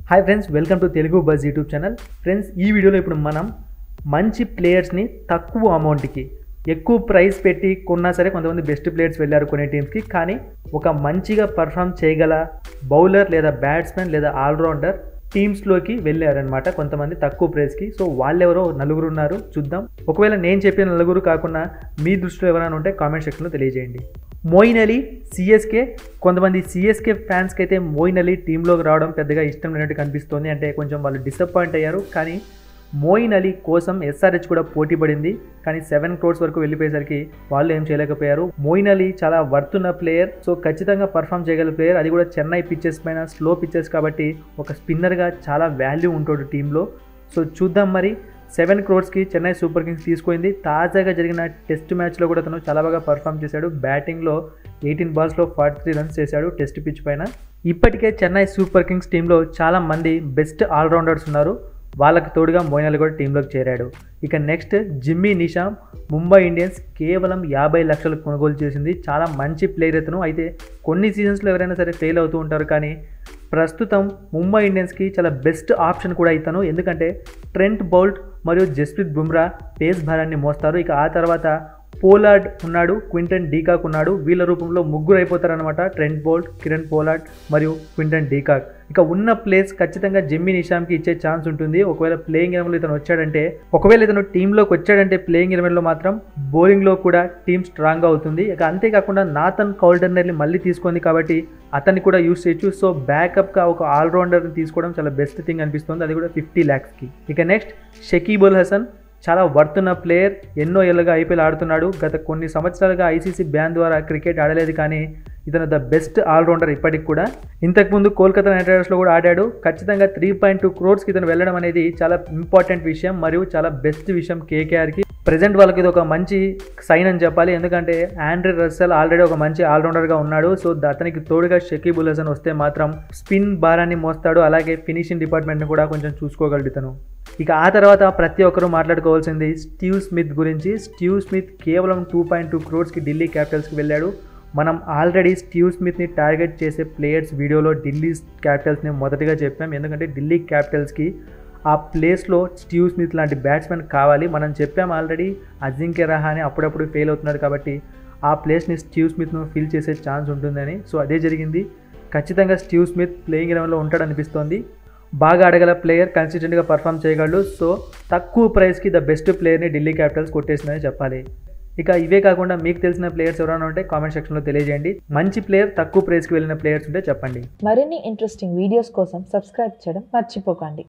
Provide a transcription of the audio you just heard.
hi friends welcome to Telugu Buzz YouTube channel friends ఈ వీడియోలో ఇప్పుడు మనం మంచి ప్లేయర్స్ని తక్కువ అమౌంట్కి ఎక్కువ ప్రైస్ పెట్టి కొన్నా సరే కొంతమంది బెస్ట్ ప్లేయర్స్ వెళ్ళారు కొన్ని టీమ్స్కి కానీ ఒక మంచిగా పర్ఫామ్ చేయగల బౌలర్ లేదా బ్యాట్స్మెన్ లేదా ఆల్రౌండర్ టీమ్స్లోకి వెళ్ళారనమాట కొంతమంది తక్కువ ప్రైస్కి సో వాళ్ళెవరో నలుగురు ఉన్నారు చూద్దాం ఒకవేళ నేను చెప్పిన నలుగురు కాకుండా మీ దృష్టిలో ఎవరైనా ఉంటే కామెంట్ సెక్షన్లో తెలియజేయండి మోయిన్ అలీ సిఎస్కే కొంతమంది సిఎస్కే ఫ్యాన్స్కి అయితే మోయిన్ అలీ టీంలోకి రావడం పెద్దగా ఇష్టం లేనట్టు కనిపిస్తోంది అంటే కొంచెం వాళ్ళు డిసప్పాయింట్ అయ్యారు కానీ మోయిన్ అలీ కోసం ఎస్ఆర్హెచ్ కూడా పోటీ పడింది కానీ సెవెన్ క్రోర్స్ వరకు వెళ్ళిపోయేసరికి వాళ్ళు ఏం చేయలేకపోయారు మోయిన్ అలీ చాలా వర్తున్న ప్లేయర్ సో ఖచ్చితంగా పర్ఫామ్ చేయగల ప్లేయర్ అది కూడా చెన్నై పిచ్చెస్ పైన స్లో పిచ్చెస్ కాబట్టి ఒక స్పిన్నర్గా చాలా వాల్యూ ఉంటాడు టీంలో సో చూద్దాం మరి సెవెన్ క్రోర్స్కి చెన్నై సూపర్ కింగ్స్ తీసుకుంది తాజాగా జరిగిన టెస్ట్ మ్యాచ్లో కూడా తను చాలా బాగా పర్ఫామ్ చేశాడు బ్యాటింగ్లో ఎయిటీన్ బాల్స్లో ఫార్టీ త్రీ రన్స్ చేశాడు టెస్ట్ పిచ్ పైన ఇప్పటికే చెన్నై సూపర్ కింగ్స్ టీంలో చాలా మంది బెస్ట్ ఆల్రౌండర్స్ ఉన్నారు వాళ్ళకి తోడుగా మోయినల్ కూడా టీంలోకి చేరాడు ఇక next Jimmy Neesham Mumbai Indians కేవలం యాభై లక్షలు కొనుగోలు చేసింది చాలా మంచి ప్లేయర్ ఇతను అయితే కొన్ని సీజన్స్లో ఎవరైనా సరే ఫెయిల్ అవుతూ ఉంటారు కానీ ప్రస్తుతం ముంబై ఇండియన్స్కి చాలా బెస్ట్ ఆప్షన్ కూడా ఇతను ఎందుకంటే ట్రెంట్ బౌల్ట్ మరియు జస్ప్రీత్ బుమ్రా పేస్ భారాన్ని మోస్తారు ఇక ఆ తర్వాత పోలార్డ్ ఉన్నాడు క్వింటన్ డీకాక్ ఉన్నాడు వీళ్ళ రూపంలో ముగ్గురు అయిపోతారనమాట ట్రెంట్ బోల్ట్ కిరణ్ పోలార్డ్ మరియు క్వింటన్ డీకాక్ ఇక ఉన్న ప్లేస్ ఖచ్చితంగా జిమ్మి నిషామ్కి ఇచ్చే ఛాన్స్ ఉంటుంది ఒకవేళ ప్లేయింగ్ ఎలెవెన్లో ఇతను వచ్చాడంటే ఒకవేళ ఇతను టీంలోకి వచ్చాడంటే ప్లేయింగ్ ఎలెవెన్లో మాత్రం బౌలింగ్లో కూడా టీం స్ట్రాంగ్గా అవుతుంది ఇక అంతేకాకుండా నాథన్ కౌల్డర్నర్ని మళ్ళీ తీసుకుంది కాబట్టి అతన్ని కూడా యూస్ చేయొచ్చు సో బ్యాకప్గా ఒక ఆల్రౌండర్ని తీసుకోవడం చాలా బెస్ట్ థింగ్ అనిపిస్తుంది అది కూడా ఫిఫ్టీ ల్యాక్స్కి ఇక నెక్స్ట్ షకీబుల్ హసన్ చాలా వర్తున్న ప్లేయర్ ఎన్నో ఏళ్ళుగా ఐపీఎల్ ఆడుతున్నాడు గత కొన్ని సంవత్సరాలుగా ఐసీసీ బ్యాన్ ద్వారా క్రికెట్ ఆడలేదు కానీ ఇతను ద బెస్ట్ ఆల్రౌండర్ ఇప్పటికి కూడా ఇంతకుముందు కోల్కతా నైట్ రైడర్స్లో కూడా ఆడాడు ఖచ్చితంగా త్రీ పాయింట్ టూ క్రోర్స్కి ఇతను వెళ్ళడం అనేది చాలా ఇంపార్టెంట్ విషయం మరియు చాలా బెస్ట్ విషయం కేకేఆర్కి ప్రజెంట్ వాళ్ళకి ఇది ఒక మంచి సైన్ అని చెప్పాలి ఎందుకంటే ఆండ్రీ రస్సెల్ ఆల్రెడీ ఒక మంచి ఆల్రౌండర్గా ఉన్నాడు సో అతనికి తోడుగా షకీబుల్ హసన్ వస్తే మాత్రం స్పిన్ భారాన్ని మోస్తాడు అలాగే ఫినిషింగ్ డిపార్ట్మెంట్ని కూడా కొంచెం చూసుకోగలడు ఇతను ఇక ఆ తర్వాత ప్రతి ఒక్కరూ మాట్లాడుకోవాల్సింది స్టీవ్ స్మిత్ గురించి స్టీవ్ స్మిత్ కేవలం టూ పాయింట్ టూ క్రోర్స్కి ఢిల్లీ క్యాపిటల్స్కి వెళ్ళాడు మనం ఆల్రెడీ స్టీవ్ స్మిత్ని టార్గెట్ చేసే ప్లేయర్స్ వీడియోలో ఢిల్లీ క్యాపిటల్స్ని మొదటిగా చెప్పాం ఎందుకంటే ఢిల్లీ క్యాపిటల్స్కి ఆ ప్లేస్లో స్టీవ్ స్మిత్ లాంటి బ్యాట్స్మెన్ కావాలి మనం చెప్పాం ఆల్రెడీ అజింక్య రహాని అప్పుడప్పుడు ఫెయిల్ అవుతున్నాడు కాబట్టి ఆ ప్లేస్ని స్టీవ్ స్మిత్ను ఫిల్ చేసే ఛాన్స్ ఉంటుందని సో అదే జరిగింది ఖచ్చితంగా స్టీవ్ స్మిత్ ప్లేయింగ్ ఎలెవెన్లో ఉంటాడు అనిపిస్తోంది బాగా ఆడగల ప్లేయర్ కన్సిస్టెంట్గా పర్ఫామ్ చేయగలడు సో తక్కువ ప్రైస్కి ద బెస్ట్ ప్లేయర్ని ఢిల్లీ క్యాపిటల్స్ కొట్టేసిందని చెప్పాలి ఇక ఇవే కాకుండా మీకు తెలిసిన ప్లేయర్స్ ఎవరైనా ఉంటే కామెంట్ సెక్షన్లో తెలియజేయండి మంచి ప్లేయర్ తక్కువ ప్రైస్కి వెళ్ళిన ప్లేయర్స్ ఉంటే చెప్పండి మరిన్ని ఇంట్రెస్టింగ్ వీడియోస్ కోసం సబ్స్క్రైబ్ చేయడం మర్చిపోకండి